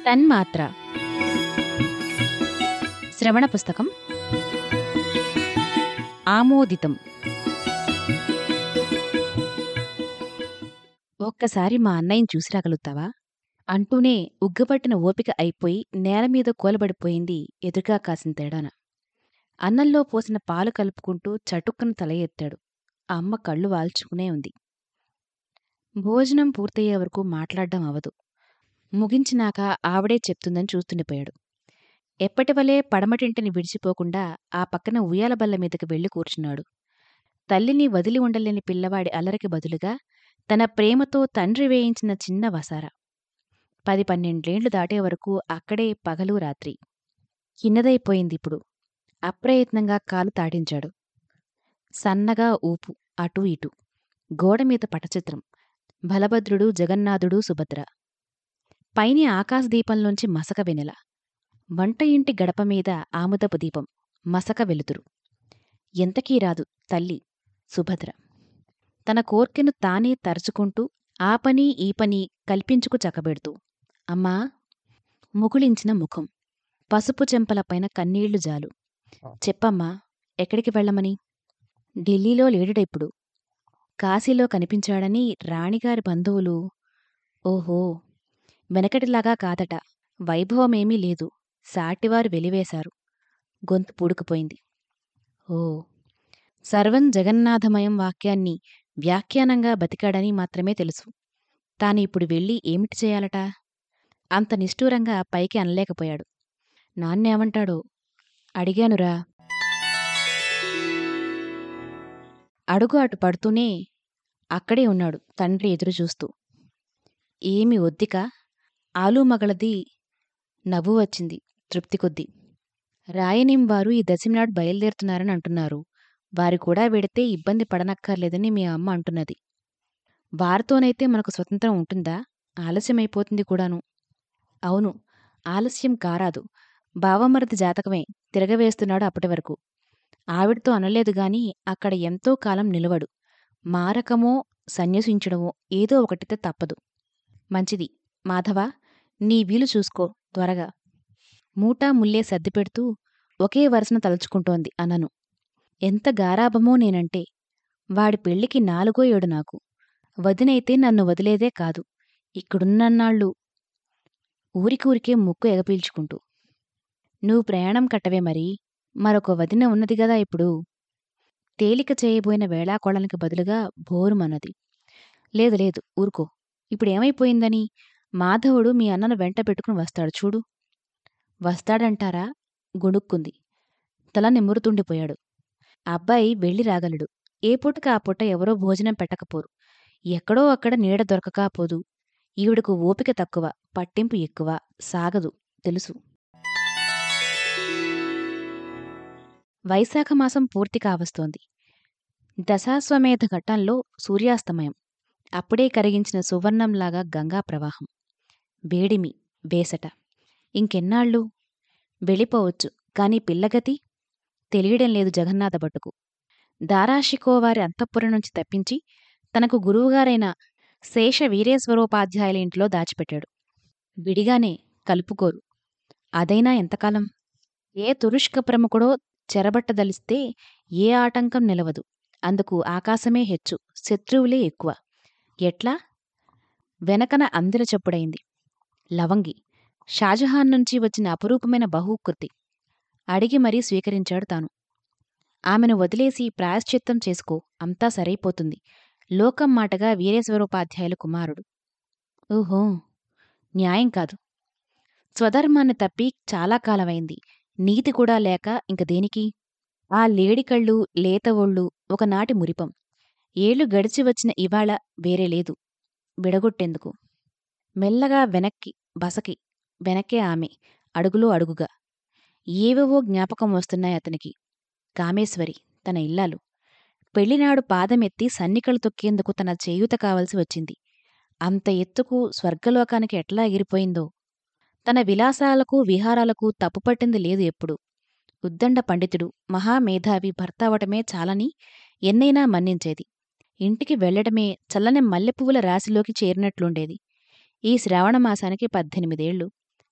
తన్మాత్ర శ్రవణ పుస్తకం ఆమోదితం ఒక్కసారి మా అన్నయ్యని చూసి రాగలుగుతావా అంటూనే ఉగ్గపట్టిన ఓపిక అయిపోయి నేల మీద కూలబడిపోయింది ఎదురుగా కాసిన తేడాన అన్నంలో పోసిన పాలు కలుపుకుంటూ చటుక్కన తల ఎత్తాడు ఆ అమ్మ కళ్ళు వాల్చుకునే ఉంది భోజనం పూర్తయ్యే వరకు మాట్లాడడం అవదు ముగించినాక ఆవిడే చెప్తుందని చూస్తుండిపోయాడు ఎప్పటివలే పడమటింటిని విడిచిపోకుండా ఆ పక్కన ఉయ్యాల బల్ల మీదకి వెళ్లి కూర్చున్నాడు తల్లిని వదిలి ఉండలేని పిల్లవాడి అలరికి బదులుగా తన ప్రేమతో తండ్రి వేయించిన చిన్న వసార పది పన్నెండేండ్లు దాటే వరకు అక్కడే పగలు రాత్రి కిన్నదైపోయిందిప్పుడు అప్రయత్నంగా కాలు తాడించాడు సన్నగా ఊపు అటూ ఇటూ గోడమీద పటచిత్రం బలభద్రుడు జగన్నాథుడు సుభద్ర పైని ఆకాశదీపంలోంచి మసక వెనెల వంట ఇంటి గడప మీద ఆముదపు దీపం మసక వెలుతురు ఎంతకీ రాదు తల్లి సుభద్ర తన కోర్కెను తానే తరుచుకుంటూ ఆ పని ఈ పని కల్పించుకు చక్కబెడుతూ అమ్మా ముకుళించిన ముఖం పసుపు చెంపలపైన కన్నీళ్లు జాలు చెప్పమ్మా ఎక్కడికి వెళ్ళమని ఢిల్లీలో లేడుడెప్పుడు కాశీలో కనిపించాడని రాణిగారి బంధువులు ఓహో వెనకటిలాగా కాదట వైభవమేమీ లేదు సాటివారు వెలివేశారు గొంతు పూడుకుపోయింది ఓ సర్వం జగన్నాథమయం వాక్యాన్ని వ్యాఖ్యానంగా బతికాడని మాత్రమే తెలుసు తాను ఇప్పుడు వెళ్ళి ఏమిటి చేయాలట అంత నిష్ఠూరంగా పైకి అనలేకపోయాడు నాన్నేమంటాడో అడిగానురా అడుగు అటు పడుతూనే అక్కడే ఉన్నాడు తండ్రి ఎదురు చూస్తూ ఏమి ఒద్దిక ఆలు మగళది నవ్వు వచ్చింది తృప్తి కొద్దీ రాయనిం వారు ఈ దశమినాడు బయలుదేరుతున్నారని అంటున్నారు వారు కూడా వెడితే ఇబ్బంది పడనక్కర్లేదని మీ అమ్మ అంటున్నది వారితోనైతే మనకు స్వతంత్రం ఉంటుందా ఆలస్యమైపోతుంది కూడాను అవును ఆలస్యం కారాదు బావమరది జాతకమే తిరగవేస్తున్నాడు అప్పటి వరకు ఆవిడతో అనలేదు గాని అక్కడ ఎంతో కాలం నిలవడు మారకమో సన్యసించడమో ఏదో ఒకటితే తప్పదు మంచిది మాధవ నీ వీలు చూసుకో త్వరగా మూటా ముల్లే సర్దిపెడుతూ ఒకే వరుసను తలుచుకుంటోంది అన్నను ఎంత గారాబమో నేనంటే వాడి పెళ్లికి నాలుగో ఏడు నాకు వదినైతే నన్ను వదిలేదే కాదు ఇక్కడున్నన్నాళ్ళు ఊరికూరికే ముక్కు ఎగపీల్చుకుంటూ నువ్వు ప్రయాణం కట్టవే మరి మరొక వదిన ఉన్నది గదా ఇప్పుడు తేలిక చేయబోయిన వేళాకోళానికి బదులుగా భోరుమన్నది లేదు లేదు ఊరుకో ఇప్పుడేమైపోయిందని మాధవుడు మీ అన్నను వెంట పెట్టుకుని వస్తాడు చూడు వస్తాడంటారా గొణుక్కుంది తల నిమురుతుండిపోయాడు అబ్బాయి వెళ్ళి రాగలడు ఏ పూటకి ఆ పూట ఎవరో భోజనం పెట్టకపోరు ఎక్కడో అక్కడ నీడ దొరకకపోదు ఈవిడకు ఓపిక తక్కువ పట్టింపు ఎక్కువ సాగదు తెలుసు వైశాఖ మాసం పూర్తి కావస్తోంది దశాశ్వమేధ ఘట్టంలో సూర్యాస్తమయం అప్పుడే కరిగించిన సువర్ణంలాగా గంగా ప్రవాహం వేడిమి వేసట ఇంకెన్నాళ్ళు వెళ్ళిపోవచ్చు కాని పిల్లగతి తెలియడం లేదు జగన్నాథ భట్టుకు దారాషికోవారి అంతఃపురం నుంచి తప్పించి తనకు గురువుగారైన శేష వీరేశ్వరోపాధ్యాయుల ఇంట్లో దాచిపెట్టాడు విడిగానే కలుపుకోరు అదైనా ఎంతకాలం ఏ తురుష్క ప్రముఖుడో చెరబట్టదలిస్తే ఏ ఆటంకం నిలవదు అందుకు ఆకాశమే హెచ్చు శత్రువులే ఎక్కువ ఎట్లా వెనకన అందిర చెప్పుడైంది లవంగి షాజహాన్ నుంచి వచ్చిన అపురూపమైన బహుకృతి అడిగి మరీ స్వీకరించాడు తాను ఆమెను వదిలేసి ప్రాయశ్చిత్తం చేసుకో అంతా సరైపోతుంది లోకం మాటగా వీరేశ్వరోపాధ్యాయుల కుమారుడు ఊహో న్యాయం కాదు స్వధర్మాన్ని తప్పి చాలా కాలమైంది నీతి కూడా లేక ఇంక దేనికి ఆ లేడికళ్ళు లేత ఒళ్ళు ఒకనాటి మురిపం ఏళ్లు గడిచి వచ్చిన ఇవాళ వేరే లేదు విడగొట్టేందుకు మెల్లగా వెనక్కి బసకి వెనక్కే ఆమె అడుగులో అడుగుగా ఏవేవో జ్ఞాపకం వస్తున్నాయి అతనికి కామేశ్వరి తన ఇల్లాలు పెళ్లినాడు పాదమెత్తి సన్నికలు తొక్కేందుకు తన చేయూత కావలసి వచ్చింది అంత ఎత్తుకు స్వర్గలోకానికి ఎట్లా ఎగిరిపోయిందో తన విలాసాలకు విహారాలకు తప్పుపట్టింది లేదు ఎప్పుడు ఉద్దండ పండితుడు మహామేధావి భర్త అవటమే చాలని ఎన్నైనా మన్నించేది ఇంటికి వెళ్లడమే చల్లని మల్లెపువ్వుల రాశిలోకి చేరినట్లుండేది ఈ శ్రావణమాసానికి పద్దెనిమిదేళ్లు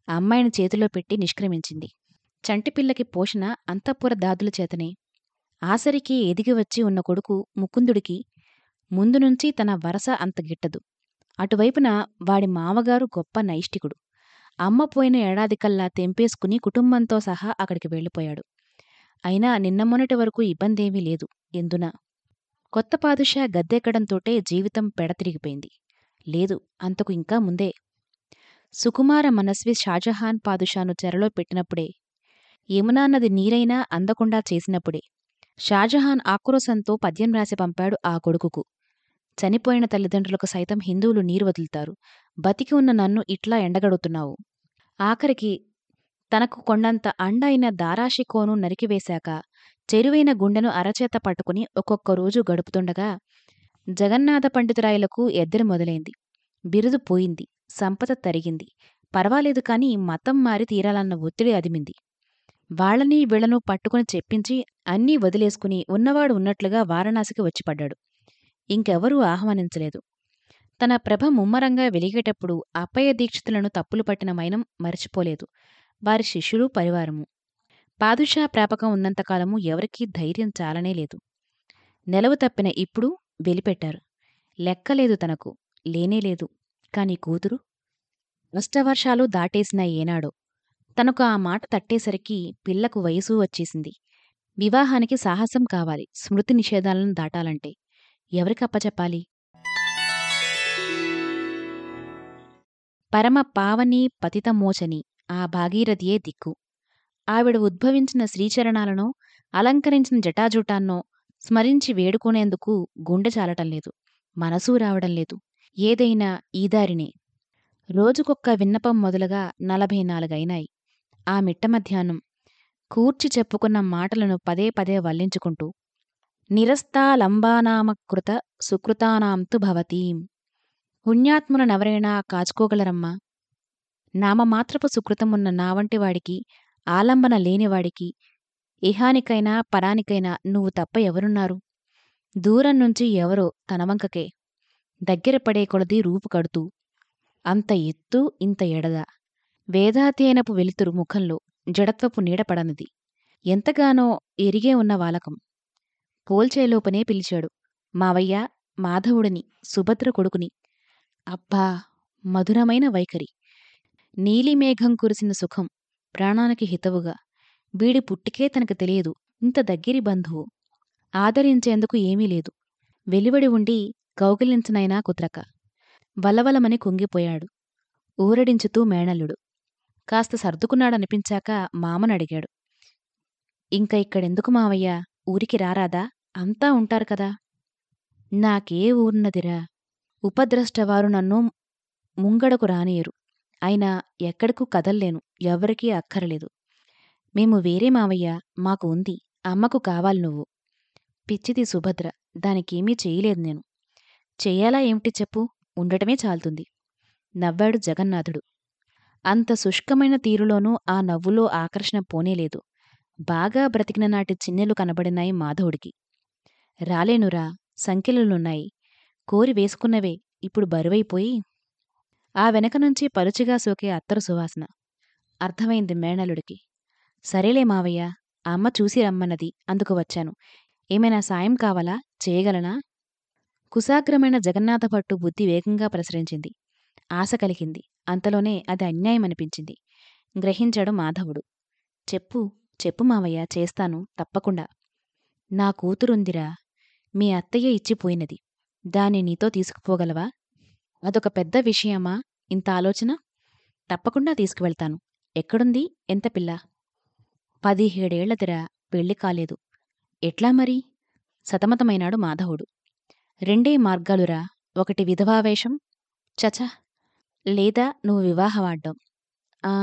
అమ్మాయిని చేతిలో పెట్టి నిష్క్రమించింది చంటిపిల్లకి పోషణ అంతఃపుర దాదుల చేతనే ఆసరికి ఎదిగి వచ్చి ఉన్న కొడుకు ముకుందుడికి ముందు నుంచి తన వరస అంత గిట్టదు అటువైపున వాడి మామగారు గొప్ప నైష్టికుడు అమ్మ పోయిన ఏడాదికల్లా తెంపేసుకుని కుటుంబంతో సహా అక్కడికి వెళ్ళిపోయాడు అయినా నిన్న మొన్నటి వరకు ఇబ్బందేమీ లేదు ఎందున కొత్త పాదుషా గద్దెక్కడంతోటే జీవితం పెడతిరిగిపోయింది లేదు అంతకు ఇంకా ముందే సుకుమార మనస్వి షాజహాన్ పాదుషాను చెరలో పెట్టినప్పుడే యమునా నది నీరైనా అందకుండా చేసినప్పుడే షాజహాన్ ఆక్రోశంతో పద్యం రాసి పంపాడు ఆ కొడుకుకు చనిపోయిన తల్లిదండ్రులకు సైతం హిందువులు నీరు వదులుతారు బతికి ఉన్న నన్ను ఇట్లా ఎండగడుతున్నావు ఆఖరికి తనకు కొండంత అండ అయిన దారాషికోను నరికివేశాక చెరువైన గుండెను అరచేత పట్టుకుని ఒక్కొక్క రోజు గడుపుతుండగా జగన్నాథ పండితురాయలకు ఎద్దరి మొదలైంది బిరుదు పోయింది సంపద తరిగింది పర్వాలేదు కాని మతం మారి తీరాలన్న ఒత్తిడి అదిమింది వాళ్ళని వీళ్లను పట్టుకుని చెప్పించి అన్నీ వదిలేసుకుని ఉన్నవాడు ఉన్నట్లుగా వారణాసికి వచ్చిపడ్డాడు ఇంకెవరూ ఆహ్వానించలేదు తన ప్రభ ముమ్మరంగా వెలిగేటప్పుడు అప్పయ్య దీక్షితులను తప్పులు పట్టిన మైనం మరిచిపోలేదు వారి శిష్యులు పరివారము పాదుషా ప్రాపకం ఉన్నంతకాలము ఎవరికీ ధైర్యం చాలనే లేదు నెలవు తప్పిన ఇప్పుడు వెలిపెట్టారు లెక్కలేదు తనకు లేనేలేదు కాని కూతురు అష్టవర్షాలు దాటేసిన ఏనాడో తనకు ఆ మాట తట్టేసరికి పిల్లకు వయసు వచ్చేసింది వివాహానికి సాహసం కావాలి స్మృతి నిషేధాలను దాటాలంటే ఎవరికప్పచెప్పాలి పరమ పావని పతితమోచని ఆ భాగీరథియే దిక్కు ఆవిడ ఉద్భవించిన శ్రీచరణాలను అలంకరించిన జటాజుటాన్నో స్మరించి వేడుకునేందుకు గుండె చాలటం లేదు మనసూ రావడం లేదు ఏదైనా ఈదారినే రోజుకొక్క విన్నపం మొదలుగా నలభై నాలుగైనాయి ఆ మిట్ట మధ్యాహ్నం కూర్చి చెప్పుకున్న మాటలను పదే పదే వల్లించుకుంటూ నిరస్తాలంబానామకృత సుకృతానాంతు భవతీం పుణ్యాత్ములనెవరైనా కాచుకోగలరమ్మా నామమాత్రపు సుకృతమున్న నా వంటి వాడికి ఆలంబన లేనివాడికి ఇహానికైనా పరానికైనా నువ్వు తప్ప ఎవరున్నారు దూరం నుంచి ఎవరో తనవంకకే దగ్గర పడే కొలది రూపు కడుతూ అంత ఎత్తు ఇంత ఎడద వేదాధ్యయనపు వెలుతురు ముఖంలో జడత్వపు నీడపడనిది ఎంతగానో ఎరిగే ఉన్న వాలకం పోల్చేలోపనే పిలిచాడు మావయ్య మాధవుడిని సుభద్ర కొడుకుని అబ్బా మధురమైన వైఖరి నీలిమేఘం కురిసిన సుఖం ప్రాణానికి హితవుగా వీడి పుట్టికే తనకు తెలియదు ఇంత దగ్గరి బంధువు ఆదరించేందుకు ఏమీ లేదు వెలివడి ఉండి కౌగిలించనైనా కుత్రక వలవలమని కుంగిపోయాడు ఊరడించుతూ మేనల్లుడు కాస్త సర్దుకున్నాడనిపించాక మామనడిగాడు ఇంక ఇక్కడెందుకు మావయ్యా ఊరికి రారాదా అంతా ఉంటారు కదా నాకే ఊరున్నదిరా ఉపద్రష్టవారు నన్ను ముంగడకు రానియరు అయినా ఎక్కడకు కదల్లేను ఎవ్వరికీ అక్కరలేదు మేము వేరే మావయ్య మాకు ఉంది అమ్మకు కావాలి నువ్వు పిచ్చిది సుభద్ర దానికేమీ చేయలేదు నేను చెయ్యాలా ఏమిటి చెప్పు ఉండటమే చాలుతుంది నవ్వాడు జగన్నాథుడు అంత శుష్కమైన తీరులోనూ ఆ నవ్వులో ఆకర్షణ పోనేలేదు బాగా బ్రతికిన నాటి చిన్నెలు కనబడినాయి మాధవుడికి రాలేనురా సంఖ్యలున్నాయి కోరి వేసుకున్నవే ఇప్పుడు బరువైపోయి ఆ వెనక నుంచి పరుచిగా సోకే అత్తరు సువాసన అర్థమైంది మేనలుడికి సరేలే మావయ్య ఆ అమ్మ చూసి రమ్మన్నది అందుకు వచ్చాను ఏమైనా సాయం కావాలా చేయగలనా కుశాగ్రమైన జగన్నాథ భట్టు బుద్ధి వేగంగా ప్రసరించింది ఆశ కలిగింది అంతలోనే అది అన్యాయం అనిపించింది గ్రహించాడు మాధవుడు చెప్పు చెప్పు మావయ్య చేస్తాను తప్పకుండా నా కూతురుందిరా మీ అత్తయ్య ఇచ్చిపోయినది దాన్ని నీతో తీసుకుపోగలవా అదొక పెద్ద విషయమా ఇంత ఆలోచన తప్పకుండా తీసుకువెళ్తాను ఎక్కడుంది ఎంత పిల్ల పదిహేడేళ్లదిరా పెళ్లి కాలేదు ఎట్లా మరి సతమతమైనాడు మాధవుడు రెండే మార్గాలురా ఒకటి విధవావేషం చచ లేదా నువ్వు వివాహవాడ్డం ఆ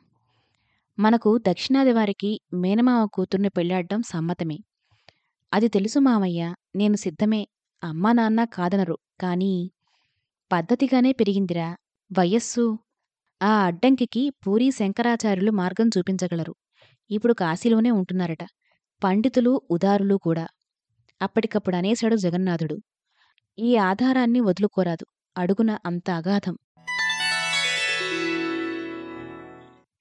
మనకు దక్షిణాది వారికి మేనమామ కూతుర్ని పెళ్ళాడ్డం సమ్మతమే అది తెలుసు మామయ్య నేను సిద్ధమే అమ్మా నాన్న కాదనరు కానీ పద్ధతిగానే పెరిగిందిరా వయస్సు ఆ అడ్డంకికి పూరీ శంకరాచార్యులు మార్గం చూపించగలరు ఇప్పుడు కాశీలోనే ఉంటున్నారట పండితులు ఉదారులు కూడా అప్పటికప్పుడు అనేశాడు జగన్నాథుడు ఈ ఆధారాన్ని వదులుకోరాదు అడుగున అంత అగాధం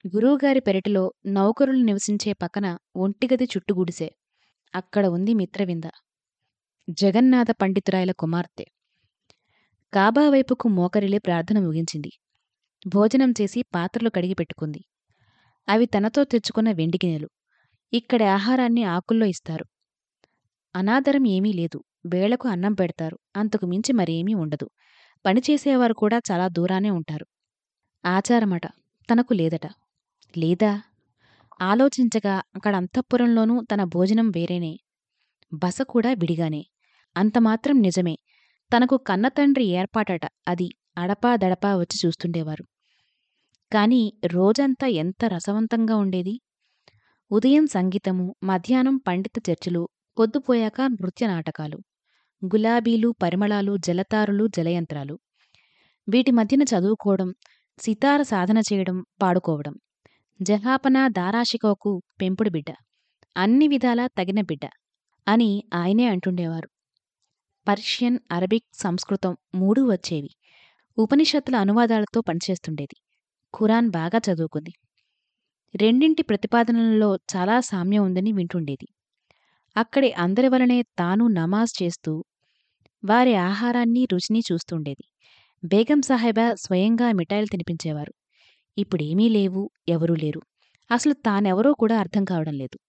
గురువుగారి పెరటిలో నౌకరులు నివసించే పక్కన ఒంటిగది చుట్టుగుడిసే అక్కడ ఉంది మిత్రవింద జగన్నాథ పండితురాయల కుమార్తె కాబా వైపుకు మోకరిల్లి ప్రార్థన ముగించింది భోజనం చేసి పాత్రలు కడిగి పెట్టుకుంది అవి తనతో తెచ్చుకున్న వెండి గిన్నెలు ఇక్కడి ఆహారాన్ని ఆకుల్లో ఇస్తారు అనాదరం ఏమీ లేదు వేళకు అన్నం పెడతారు అంతకు మించి మరేమీ ఉండదు పనిచేసేవారు కూడా చాలా దూరానే ఉంటారు ఆచారమట తనకు లేదట లేదా ఆలోచించగా అక్కడ అంతఃపురంలోనూ తన భోజనం వేరేనే బస కూడా విడిగానే అంతమాత్రం నిజమే తనకు కన్నతండ్రి ఏర్పాటట అది అడపా దడపా వచ్చి చూస్తుండేవారు కాని రోజంతా ఎంత రసవంతంగా ఉండేది ఉదయం సంగీతము మధ్యాహ్నం పండిత చర్చలు పొద్దుపోయాక నృత్య నాటకాలు గులాబీలు పరిమళాలు జలతారులు జలయంత్రాలు వీటి మధ్యన చదువుకోవడం సితార సాధన చేయడం పాడుకోవడం జహాపన దారాశికోకు పెంపుడు బిడ్డ అన్ని విధాలా తగిన బిడ్డ అని ఆయనే అంటుండేవారు పర్షియన్ అరబిక్ సంస్కృతం మూడూ వచ్చేవి ఉపనిషత్తుల అనువాదాలతో పనిచేస్తుండేది ఖురాన్ బాగా చదువుకుంది రెండింటి ప్రతిపాదనలలో చాలా సామ్యం ఉందని వింటుండేది అక్కడి అందరి వలనే తాను నమాజ్ చేస్తూ వారి ఆహారాన్ని రుచిని చూస్తుండేది బేగం సాహెబా స్వయంగా మిఠాయిలు తినిపించేవారు ఇప్పుడేమీ లేవు ఎవరూ లేరు అసలు తానెవరో కూడా అర్థం కావడం లేదు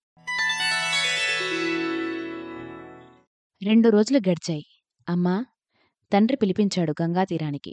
రెండు రోజులు గడిచాయి అమ్మా తండ్రి పిలిపించాడు గంగాతీరానికి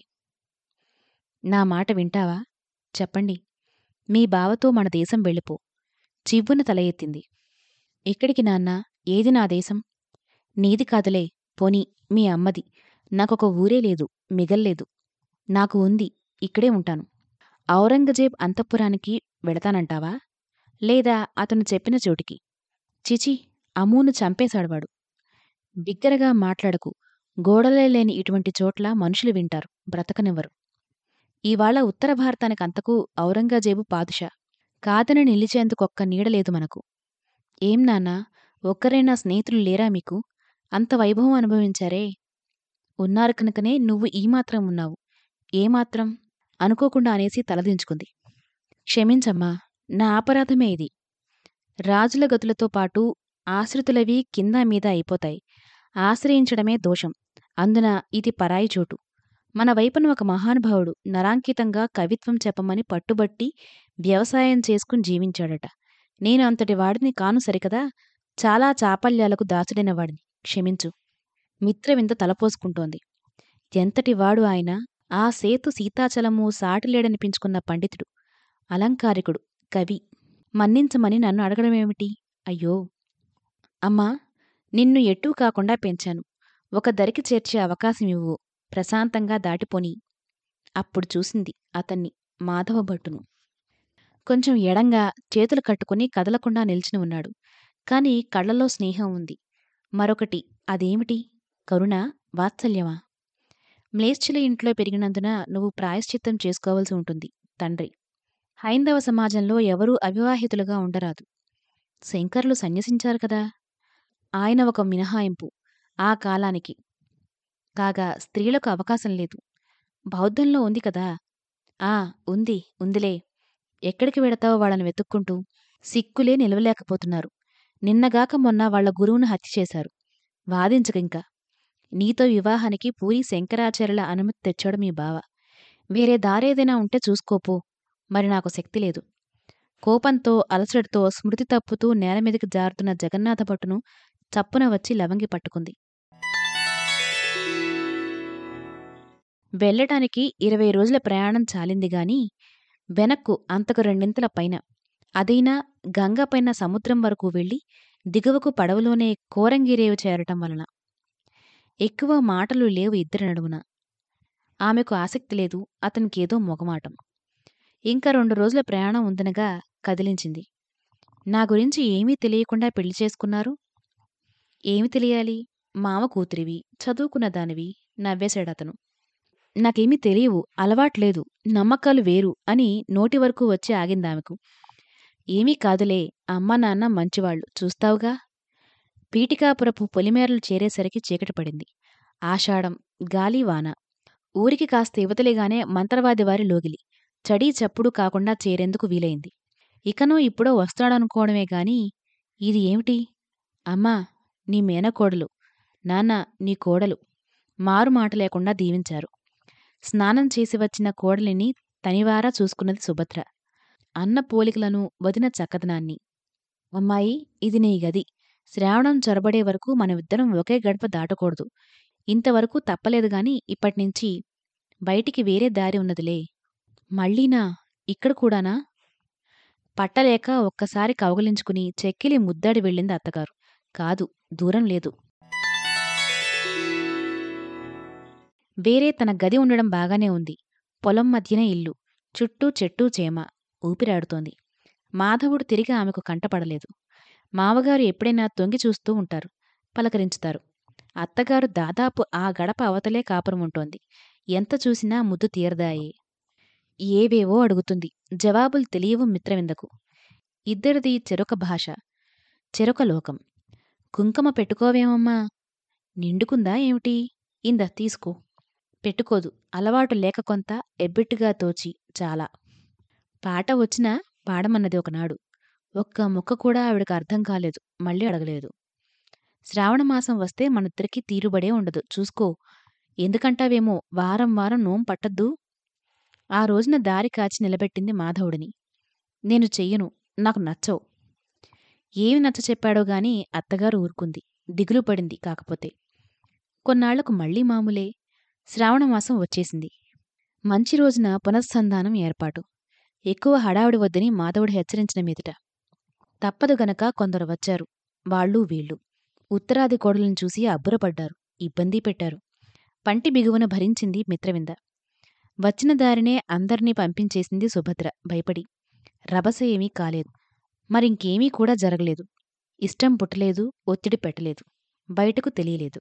నా మాట వింటావా చెప్పండి మీ బావతో మన దేశం వెళ్ళిపో చివ్వున తల ఎత్తింది ఎక్కడికి నాన్న ఏది నా దేశం నీది కాదులే పోని మీ అమ్మది నాకొక ఊరే లేదు మిగల్లేదు నాకు ఉంది ఇక్కడే ఉంటాను ఔరంగజేబ్ అంతఃపురానికి వెళతానంటావా లేదా అతను చెప్పిన చోటికి చిచి అమూను చంపేశాడువాడు బిగ్గరగా మాట్లాడకు గోడలే లేని ఇటువంటి చోట్ల మనుషులు వింటారు బ్రతకనివ్వరు ఇవాళ ఉత్తర భారతానికి అంతకు ఔరంగజేబు పాదుషా కాదని నిలిచేందుకొక్క నీడలేదు మనకు ఏం నాన్నా ఒక్కరైనా స్నేహితులు లేరా మీకు అంత వైభవం అనుభవించారే ఉన్నారు కనుకనే నువ్వు ఈ మాత్రం ఉన్నావు ఏమాత్రం అనుకోకుండా అనేసి తలదించుకుంది క్షమించమ్మా నా అపరాధమే ఇది రాజుల గతులతో పాటు ఆశ్రితులవి కింద మీద అయిపోతాయి ఆశ్రయించడమే దోషం అందున ఇది పరాయి చోటు మన వైపున ఒక మహానుభావుడు నరాంకితంగా కవిత్వం చెప్పమని పట్టుబట్టి వ్యవసాయం చేసుకుని జీవించాడట నేను అంతటి వాడిని కాను సరికదా చాలా చాపల్యాలకు దాసుడైన వాడిని క్షమించు మిత్రవింద తలపోసుకుంటోంది ఎంతటి వాడు ఆయన ఆ సేతు సీతాచలము సాటిలేడనిపించుకున్న పండితుడు అలంకారికుడు కవి మన్నించమని నన్ను అడగడమేమిటి అయ్యో అమ్మా నిన్ను ఎటూ కాకుండా పెంచాను ఒక దరికి చేర్చే అవకాశం ఇవ్వు ప్రశాంతంగా దాటిపోని అప్పుడు చూసింది అతన్ని మాధవ భట్టును కొంచెం ఎడంగా చేతులు కట్టుకుని కదలకుండా నిల్చుని ఉన్నాడు కాని కళ్ళలో స్నేహం ఉంది మరొకటి అదేమిటి కరుణ వాత్సల్యమా మ్లేశ్చుల ఇంట్లో పెరిగినందున నువ్వు ప్రాయశ్చిత్తం చేసుకోవలసి ఉంటుంది తండ్రి హైందవ సమాజంలో ఎవరూ అవివాహితులుగా ఉండరాదు శంకర్లు సన్యసించారు కదా ఆయన ఒక మినహాయింపు ఆ కాలానికి కాగా స్త్రీలకు అవకాశం లేదు బౌద్ధంలో ఉంది కదా ఆ ఉంది ఉందిలే ఎక్కడికి వెడతావో వాళ్ళని వెతుక్కుంటూ సిక్కులే నిలవలేకపోతున్నారు నిన్నగాక మొన్న వాళ్ల గురువును హత్య చేశారు వాదించకింకా నీతో వివాహానికి పూరి శంకరాచార్యుల అనుమతి తెచ్చాడు మీ బావ వేరే దారేదైనా ఉంటే చూసుకోపో మరి నాకు శక్తి లేదు కోపంతో అలసటతో స్మృతి తప్పుతూ నేలమీదకి జారుతున్న జగన్నాథ భట్టును చప్పున వచ్చి లవంగి పట్టుకుంది వెళ్ళటానికి ఇరవై రోజుల ప్రయాణం చాలింది గాని వెనక్కు అంతకు రెండింతల పైన అదైనా గంగపైన సముద్రం వరకు వెళ్ళి దిగువకు పడవలోనే కోరంగిరేవు చేరటం వలన ఎక్కువ మాటలు లేవు ఇద్దరి నడుమున ఆమెకు ఆసక్తి లేదు అతనికేదో మొగమాటం ఇంకా రెండు రోజుల ప్రయాణం ఉందనగా కదిలించింది నా గురించి ఏమీ తెలియకుండా పెళ్లి చేసుకున్నారు ఏమి తెలియాలి మామ కూతురివి చదువుకున్న దానివి నవ్వేశాడతను నాకేమీ తెలియవు అలవాట్లేదు నమ్మకాలు వేరు అని నోటి వరకు వచ్చి ఆగిందామెకు ఏమీ కాదులే అమ్మ నాన్న మంచివాళ్లు చూస్తావుగా పీటికాపురపు పొలిమేరలు చేరేసరికి చీకటి పడింది ఆషాఢం గాలి వాన ఊరికి కాస్త యువతలిగానే మంత్రవాది వారి లోగిలి చడీ చప్పుడు కాకుండా చేరేందుకు వీలైంది ఇకనో ఇప్పుడో వస్తాడనుకోవడమే గాని ఇది ఏమిటి అమ్మా నీ మేనకోడలు నాన్న నీ కోడలు మారు మాట లేకుండా దీవించారు స్నానం చేసి వచ్చిన కోడలిని తనివారా చూసుకున్నది సుభద్ర అన్న పోలికలను వదిన చక్కదనాన్ని అమ్మాయి ఇది నీ గది శ్రావణం చొరబడే వరకు మనమిద్దరం ఒకే గడప దాటకూడదు ఇంతవరకు తప్పలేదు గాని ఇప్పటినుంచి బయటికి వేరే దారి ఉన్నదిలే మళ్ళీనా ఇక్కడ కూడానా పట్టలేక ఒక్కసారి కౌగలించుకుని చెక్కిలి ముద్దాడి వెళ్ళింది అత్తగారు కాదు దూరం లేదు వేరే తన గది ఉండడం బాగానే ఉంది పొలం మధ్యన ఇల్లు చుట్టూ చెట్టు చేమ ఊపిరాడుతోంది మాధవుడు తిరిగి ఆమెకు కంటపడలేదు మావగారు ఎప్పుడైనా తొంగి చూస్తూ ఉంటారు పలకరించుతారు అత్తగారు దాదాపు ఆ గడప అవతలే కాపురం ఉంటోంది ఎంత చూసినా ముద్దు తీరదాయే ఏవేవో అడుగుతుంది జవాబులు తెలియవు మిత్రవిందకు ఇద్దరిది చెరొక భాష చెరొక లోకం కుంకుమ పెట్టుకోవేమమ్మా నిండుకుందా ఏమిటి ఇంద తీసుకో పెట్టుకోదు అలవాటు లేక కొంత ఎబ్బెట్టుగా తోచి చాలా పాట వచ్చినా పాడమన్నది ఒకనాడు ఒక్క ముక్క కూడా ఆవిడకు అర్థం కాలేదు మళ్ళీ అడగలేదు శ్రావణమాసం వస్తే మనిద్దరికీ తీరుబడే ఉండదు చూసుకో ఎందుకంటావేమో వారం వారం నోం పట్టద్దు ఆ రోజున దారి కాచి నిలబెట్టింది మాధవుడిని నేను చెయ్యను నాకు నచ్చవు ఏమి నచ్చ చెప్పాడో గాని అత్తగారు ఊరుకుంది దిగులు పడింది కాకపోతే కొన్నాళ్లకు మళ్లీ మామూలే శ్రావణమాసం వచ్చేసింది మంచి రోజున పునఃసంధానం ఏర్పాటు ఎక్కువ హడావిడి వద్దని మాధవుడు హెచ్చరించిన మీదట తప్పదు గనక కొందరు వచ్చారు వాళ్ళు వీళ్ళు ఉత్తరాది కోడలను చూసి అబ్బురపడ్డారు ఇబ్బంది పెట్టారు పంటి బిగువన భరించింది మిత్రవింద వచ్చిన దారినే అందర్నీ పంపించేసింది సుభద్ర భయపడి రభస ఏమీ కాలేదు మరింకేమీ కూడా జరగలేదు ఇష్టం పుట్టలేదు ఒత్తిడి పెట్టలేదు బయటకు తెలియలేదు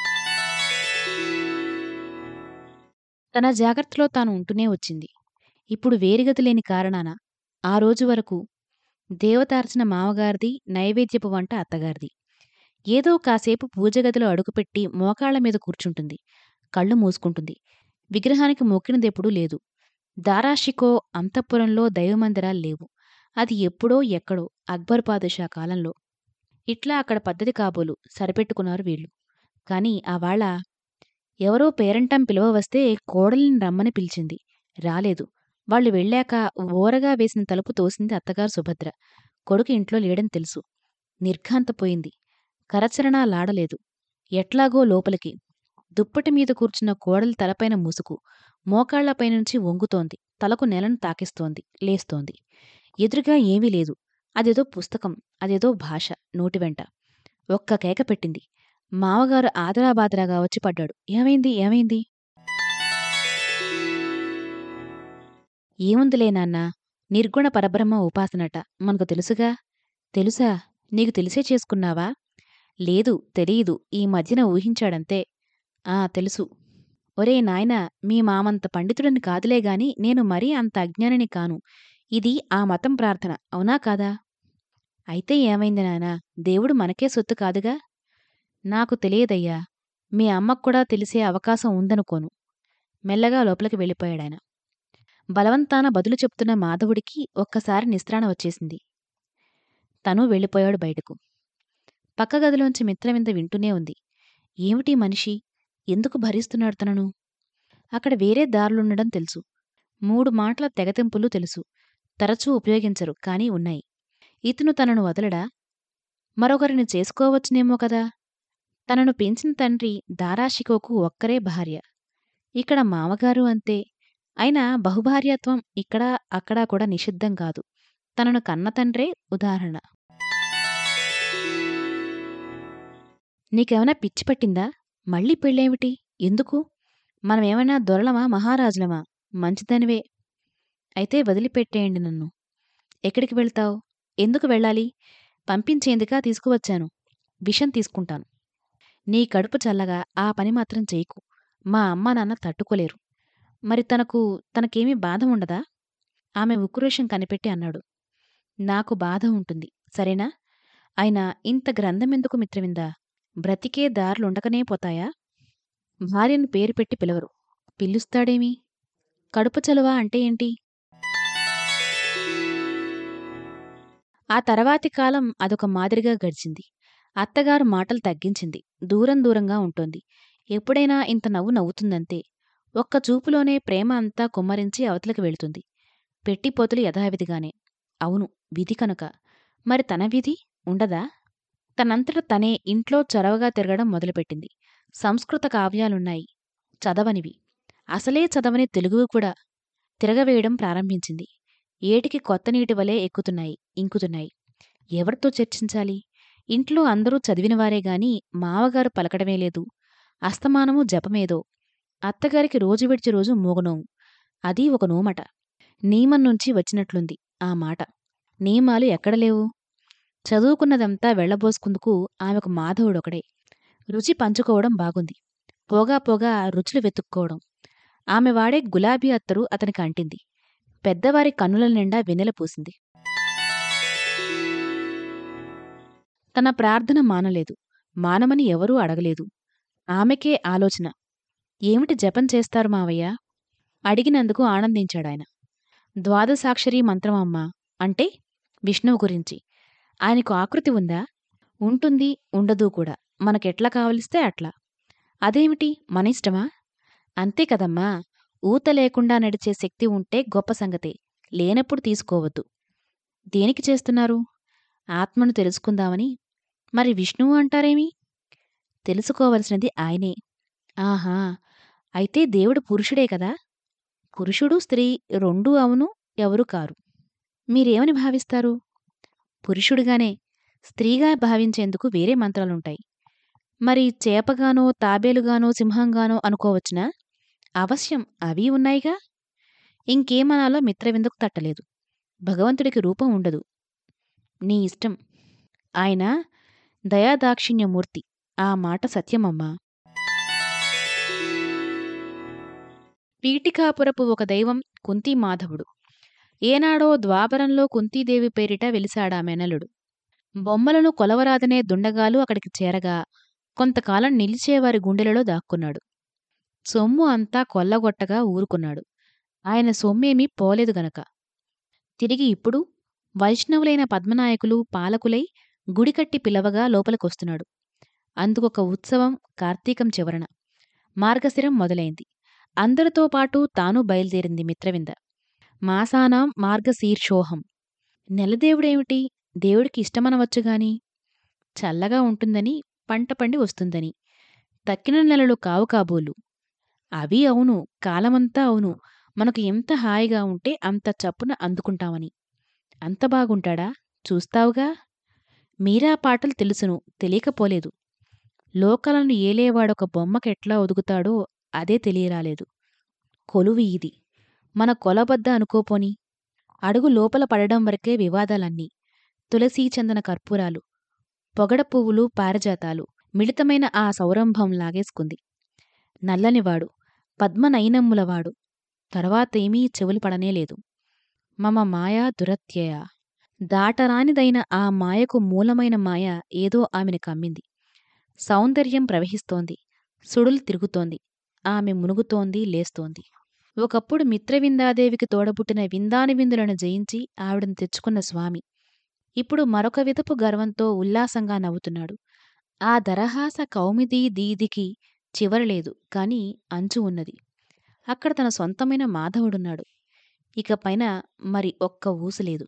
తన జాగ్రత్తలో తాను ఉంటూనే వచ్చింది ఇప్పుడు వేరుగతి లేని కారణాన ఆ రోజు వరకు దేవతార్చన మామగారిది నైవేద్యపు వంట అత్తగారిది ఏదో కాసేపు పూజగదిలో అడుగుపెట్టి మోకాళ్ల మీద కూర్చుంటుంది కళ్ళు మూసుకుంటుంది విగ్రహానికి మొక్కినదెప్పుడూ లేదు దారాషికో అంతఃపురంలో దైవమందిరాలు లేవు అది ఎప్పుడో ఎక్కడో అక్బర్ పాదుషా కాలంలో ఇట్లా అక్కడ పద్ధతి కాబోలు సరిపెట్టుకున్నారు వీళ్ళు కాని ఆవాళ ఎవరో పేరంటం పిలువ వస్తే కోడలిని రమ్మని పిలిచింది రాలేదు వాళ్ళు వెళ్ళాక ఓరగా వేసిన తలుపు తోసింది అత్తగారు సుభద్ర కొడుకు ఇంట్లో లేడని తెలుసు నిర్ఘాంతపోయింది కరచరణా లాడలేదు ఎట్లాగో లోపలికి దుప్పటి మీద కూర్చున్న కోడలి తలపైన ముసుగు మోకాళ్లపైనుంచి వంగుతోంది తలకు నెలను తాకిస్తోంది లేస్తోంది ఎదురుగా ఏమీ లేదు అదేదో పుస్తకం అదేదో భాష నోటివెంట ఒక్క కేక పెట్టింది మావగారు ఆదరాబాదరాగా వచ్చి పడ్డాడు ఏమైంది ఏమైంది ఏముందిలే నాన్నా నిర్గుణ పరబ్రహ్మ ఉపాసనట మనకు తెలుసుగా తెలుసా నీకు తెలిసే చేసుకున్నావా లేదు తెలీదు ఈ మధ్యన ఊహించాడంతే ఆ తెలుసు ఒరే నాయనా మీ మామంత పండితుడిని కాదులే గాని నేను మరీ అంత అజ్ఞానిని కాను ఇది ఆ మతం ప్రార్థన అవునా కాదా అయితే ఏమైంది నానా దేవుడు మనకే సొత్తు కాదుగా నాకు తెలియదయ్యా మీ అమ్మకు కూడా తెలిసే అవకాశం ఉందనుకోను మెల్లగా లోపలికి వెళ్ళిపోయాడాయన బలవంతాన బదులు చెప్తున్న మాధవుడికి ఒక్కసారి నిస్త్రాణ వచ్చేసింది తను వెళ్ళిపోయాడు బయటకు పక్క గదిలోంచి మిత్రవింద వింటూనే ఉంది ఏమిటి మనిషి ఎందుకు భరిస్తున్నాడు తనను అక్కడ వేరే దారులుండడం తెలుసు మూడు మాటల తెగతింపులు తెలుసు తరచూ ఉపయోగించరు కానీ ఉన్నాయి ఇతను తనను వదలడా మరొకరిని చేసుకోవచ్చునేమో కదా తనను పెంచిన తండ్రి దారాశికోకు ఒక్కరే భార్య ఇక్కడ మామగారు అంతే అయినా బహుభార్యత్వం ఇక్కడా అక్కడా కూడా నిషిద్ధం కాదు తనను కన్న తండ్రే ఉదాహరణ నీకేమైనా పిచ్చి పట్టిందా మళ్ళీ పెళ్ళేమిటి ఎందుకు మనమేమైనా దొరలమా మహారాజులమా మంచిదనివే అయితే వదిలిపెట్టేయండి నన్ను ఎక్కడికి వెళ్తావు ఎందుకు వెళ్ళాలి పంపించేందుకా తీసుకువచ్చాను విషం తీసుకుంటాను నీ కడుపు చల్లగా ఆ పని మాత్రం చేయకు మా అమ్మ నాన్న తట్టుకోలేరు మరి తనకు తనకేమీ బాధ ఉండదా ఆమె ఉక్రోషం కనిపెట్టి అన్నాడు నాకు బాధ ఉంటుంది సరేనా అయినా ఇంత గ్రంథమెందుకు మిత్రవిందా బ్రతికే దారులుండకనే పోతాయా భార్యను పేరు పెట్టి పిలవరు పిలుస్తాడేమి కడుపు చలువ అంటే ఏంటి ఆ తర్వాతి కాలం అదొక మాదిరిగా గడిచింది అత్తగారు మాటలు తగ్గించింది దూరం దూరంగా ఉంటోంది ఎప్పుడైనా ఇంత నవ్వు నవ్వుతుందంతే ఒక్క చూపులోనే ప్రేమ అంతా కుమ్మరించి అవతలకి వెళుతుంది పెట్టిపోతులు యథావిధిగానే అవును విధి కనుక మరి తన విధి ఉండదా తనంతట తనే ఇంట్లో చొరవగా తిరగడం మొదలుపెట్టింది సంస్కృత కావ్యాలున్నాయి చదవనివి అసలే చదవని తెలుగు కూడా తిరగవేయడం ప్రారంభించింది ఏటికి కొత్త నీటి వలె ఎక్కుతున్నాయి ఇంకుతున్నాయి ఎవరితో చర్చించాలి ఇంట్లో అందరూ చదివినవారే గాని మావగారు పలకడమే లేదు అస్తమానము జపమేదో అత్తగారికి రోజు విడిచి రోజు మూగనోము అది ఒక నోమట నియమం నుంచి వచ్చినట్లుంది ఆ మాట నియమాలు ఎక్కడ లేవు చదువుకున్నదంతా వెళ్లబోసుకుందుకు ఆమెకు మాధవుడొకడే రుచి పంచుకోవడం బాగుంది పోగా పోగా రుచులు వెతుక్కోవడం ఆమె వాడే గులాబీ అత్తరు అతనికి అంటింది పెద్దవారి కన్నుల నిండా వెన్నెల పూసింది తన ప్రార్థన మానలేదు మానమని ఎవరూ అడగలేదు ఆమెకే ఆలోచన ఏమిటి జపం చేస్తారు మావయ్య అడిగినందుకు ఆనందించాడాయన ద్వాదశాక్షరీ మంత్రం అమ్మా అంటే విష్ణువు గురించి ఆయనకు ఆకృతి ఉందా ఉంటుంది ఉండదు కూడా మనకెట్లా కావలిస్తే అట్లా అదేమిటి మన ఇష్టమా అంతే కదమ్మా ఊత లేకుండా నడిచే శక్తి ఉంటే గొప్ప సంగతే లేనప్పుడు తీసుకోవద్దు దేనికి చేస్తున్నారు ఆత్మను తెలుసుకుందామని మరి విష్ణువు అంటారేమి తెలుసుకోవలసినది ఆయనే ఆహా అయితే దేవుడు పురుషుడే కదా పురుషుడు స్త్రీ రెండూ అవును ఎవరు కారు మీరేమని భావిస్తారు పురుషుడిగానే స్త్రీగా భావించేందుకు వేరే మంత్రాలుంటాయి మరి చేపగానో తాబేలుగానో సింహంగానో అనుకోవచ్చునా అవశ్యం అవి ఉన్నాయిగా ఇంకేమనాలో మిత్రవిందుకు తట్టలేదు భగవంతుడికి రూపం ఉండదు నీ ఇష్టం ఆయన దయాదాక్షిణ్యమూర్తి ఆ మాట సత్యమమ్మా పీఠికాపురపు ఒక దైవం కుంతీమాధవుడు ఏనాడో ద్వాపరంలో కుంతీదేవి పేరిట వెలిశాడా మెనలుడు బొమ్మలను కొలవరాదనే దుండగాలు అక్కడికి చేరగా కొంతకాలం నిలిచేవారి గుండెలలో దాక్కున్నాడు సొమ్ము అంతా కొల్లగొట్టగా ఊరుకున్నాడు ఆయన సొమ్మేమీ పోలేదు గనక తిరిగి ఇప్పుడు వైష్ణవులైన పద్మనాయకులు పాలకులై గుడికట్టి పిలవగా లోపలికొస్తున్నాడు అందుకొక ఉత్సవం కార్తీకం చివరన మార్గశిరం మొదలైంది అందరితో పాటు తాను బయలుదేరింది మిత్రవింద మాసానాం మార్గశీర్షోహం నెలదేవుడేమిటి దేవుడికి ఇష్టమనవచ్చుగాని చల్లగా ఉంటుందని పంట పండి వస్తుందని తక్కిన నెలలు కావు కాబోలు అవి అవును కాలమంతా అవును మనకు ఎంత హాయిగా ఉంటే అంత చప్పున అందుకుంటామని అంత బాగుంటాడా చూస్తావుగా మీరా పాటలు తెలుసును తెలియకపోలేదు లోకలను ఏలేవాడొక బొమ్మకెట్లా ఒదుగుతాడో అదే తెలియరాలేదు కొలువి ఇది మన కొలబద్ద అనుకోపోని అడుగు లోపల పడడం వరకే వివాదాలన్నీ తులసీ చందన కర్పూరాలు పొగడ పువ్వులు పారజాతాలు మిళితమైన ఆ సౌరంభం లాగేసుకుంది నల్లనివాడు పద్మనయనమ్ములవాడు తర్వాతేమీ చెవులు పడనేలేదు మమ మాయా దురత్యయ దాటరానిదైన ఆ మాయకు మూలమైన మాయ ఏదో ఆమెను కమ్మింది సౌందర్యం ప్రవహిస్తోంది సుడులు తిరుగుతోంది ఆమె మునుగుతోంది లేస్తోంది ఒకప్పుడు మిత్రవిందాదేవికి తోడబుట్టిన విందాని విందులను జయించి ఆవిడను తెచ్చుకున్న స్వామి ఇప్పుడు మరొక విధపు గర్వంతో ఉల్లాసంగా నవ్వుతున్నాడు ఆ దరహాస కౌమిదీ దీదికి చివరలేదు కాని అంచు ఉన్నది అక్కడ తన సొంతమైన మాధవుడున్నాడు ఇకపైన మరి ఒక్క ఊసులేదు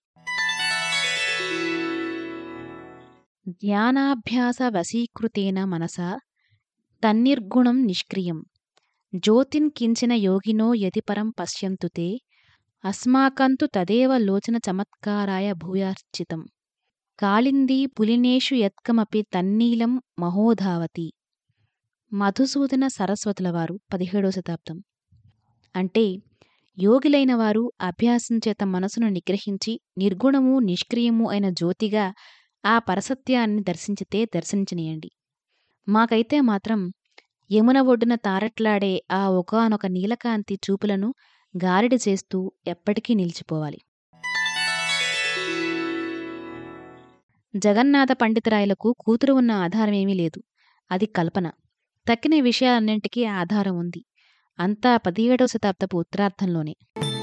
ధ్యానాభ్యాస వశీకృతేన మనసా తన్నిర్గుణం నిష్క్రియం జ్యోతిన్ కించిన యోగినో యతిపరం పశ్యంతు తే అస్మాకంతు తదేవ లోచన చమత్కారాయ భూయార్చితం కాళిందీ పులినేషు యత్కమపి తన్నీలం మహోధావతి మధుసూదన సరస్వతుల వారు పదిహేడో శతాబ్దం అంటే యోగిలైన వారు అభ్యాసం చేత మనసును నిగ్రహించి నిర్గుణము నిష్క్రియము అయిన జ్యోతిగా ఆ పరసత్యాన్ని దర్శించితే దర్శించనీయండి మాకైతే మాత్రం యమున ఒడ్డున తారట్లాడే ఆ ఒకానొక నీలకాంతి చూపులను గారిడి చేస్తూ ఎప్పటికీ నిలిచిపోవాలి జగన్నాథ పండితరాయలకు కూతురు ఉన్న ఆధారమేమీ లేదు అది కల్పన తక్కిన విషయాలన్నింటికీ ఆధారం ఉంది అంతా పదిహేడవ శతాబ్దపు ఉత్తరార్థంలోనే